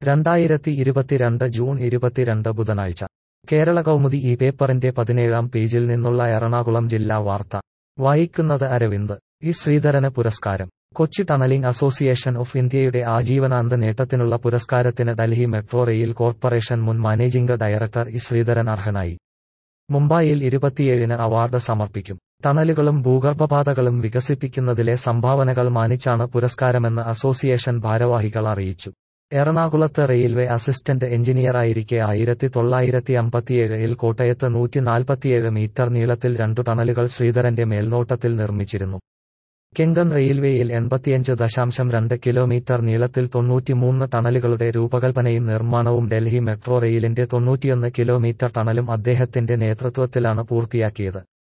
രണ്ടായിരത്തി ഇരുപത്തിരണ്ട് ജൂൺ ഇരുപത്തിരണ്ട് ബുധനാഴ്ച കേരള കൗമുദി ഈ പേപ്പറിന്റെ പതിനേഴാം പേജിൽ നിന്നുള്ള എറണാകുളം ജില്ലാ വാർത്ത വായിക്കുന്നത് അരവിന്ദ് ഇ ശ്രീധരന് പുരസ്കാരം കൊച്ചി ടണലിംഗ് അസോസിയേഷൻ ഓഫ് ഇന്ത്യയുടെ ആജീവനാന്ത നേട്ടത്തിനുള്ള പുരസ്കാരത്തിന് ഡൽഹി മെട്രോ റെയിൽ കോർപ്പറേഷൻ മുൻ മാനേജിംഗ് ഡയറക്ടർ ഇ ശ്രീധരൻ അർഹനായി മുംബൈയിൽ ഇരുപത്തിയേഴിന് അവാർഡ് സമർപ്പിക്കും ടണലുകളും ഭൂഗർഭപാതകളും വികസിപ്പിക്കുന്നതിലെ സംഭാവനകൾ മാനിച്ചാണ് പുരസ്കാരമെന്ന് അസോസിയേഷൻ ഭാരവാഹികൾ അറിയിച്ചു എറണാകുളത്ത് റെയിൽവേ അസിസ്റ്റന്റ് എഞ്ചിനീയറായിരിക്കെ ആയിരത്തി തൊള്ളായിരത്തി അമ്പത്തിയേഴിൽ കോട്ടയത്ത് നൂറ്റി നാൽപ്പത്തിയേഴ് മീറ്റർ നീളത്തിൽ രണ്ടു ടണലുകൾ ശ്രീധരന്റെ മേൽനോട്ടത്തിൽ നിർമ്മിച്ചിരുന്നു കെങ്കൺ റെയിൽവേയിൽ എൺപത്തിയഞ്ച് ദശാംശം രണ്ട് കിലോമീറ്റർ നീളത്തിൽ തൊണ്ണൂറ്റിമൂന്ന് ടണലുകളുടെ രൂപകൽപ്പനയും നിർമ്മാണവും ഡൽഹി മെട്രോ റെയിലിന്റെ തൊണ്ണൂറ്റിയൊന്ന് കിലോമീറ്റർ ടണലും അദ്ദേഹത്തിന്റെ നേതൃത്വത്തിലാണ് പൂർത്തിയാക്കിയത്